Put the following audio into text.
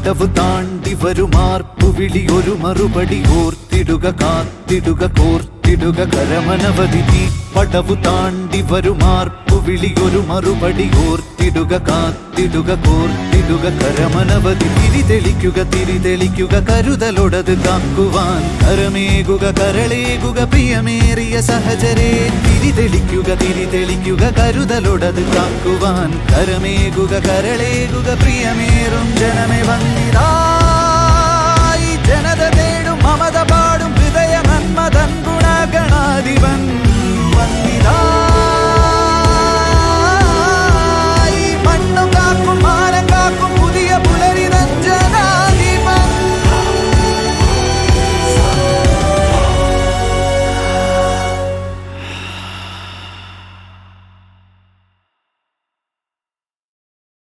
പടവ് താണ്ടി വരുമാർപ്പു വിളി ഒരു മറുപടി ഓർത്തിടുക കാത്തിടുക കോർത്തിടുക കരമനവധി തീ പടവു താണ്ടി വരുമാർപ്പു വിളി ഒരു മറുപടി ഓർത്തിടുക കാത്തിടുക കോർത്തിടുക കരമനവധി തിരിതെളിക്കുക തിരിതെളിക്കുക കരുതലൊടത് കാക്കുവാൻ കരമേകുക കരളേകുക പ്രിയമേറിയ സഹചരേ തിരിതെളിക്കുക തിരിതെളിക്കുക കരുതലൊടത് കാക്കുവാൻ കരമേകുക കരളേകുക പ്രിയമേറും ജനമേ വന്നിതാ